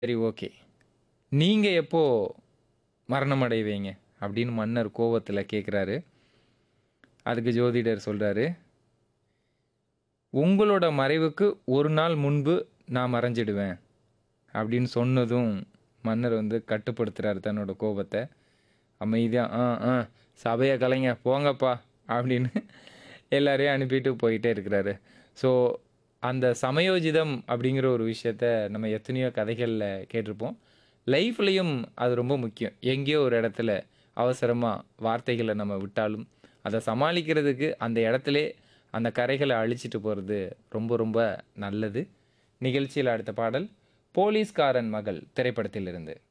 சரி ஓகே. நீங்க எப்போ மரணம் அடைவீங்க? அப்படின்னு மன்னர் கோவத்துல கேட்குறாரு. அதுக்கு ஜோதிடர் சொல்றாரு. உங்களோட மறைவுக்கு ஒரு நாள் முன்பு நான் மறைஞ்சிடுவேன். அப்படின்னு சொன்னதும் மன்னர் வந்து கட்டுப்படுத்துறாரு தன்னோட கோபத்த. அமைதியா ஆ ஆ சபைய கலைங்க போங்கப்பா அப்படின்னு எல்லாரையும் அனுப்பிட்டு போயிட்டே இருக்கிறாரு. ஸோ அந்த சமயோஜிதம் அப்படிங்கிற ஒரு விஷயத்த நம்ம எத்தனையோ கதைகள்ல கேட்டிருப்போம். லைஃப்லயும் அது ரொம்ப முக்கியம். எங்கேயோ ஒரு இடத்துல அவசரமா வார்த்தைகள நம்ம விட்டாலும், அத சமாளிக்கிறதுக்கு அந்த இடத்திலே அந்த கரைகள அழிச்சிட்டு போறது ரொம்ப ரொம்ப நல்லது. நிகழ்ச்சியில அடுத்த பாடல் போலீஸ்காரன் மகள் திரைப்படத்திலிருந்து.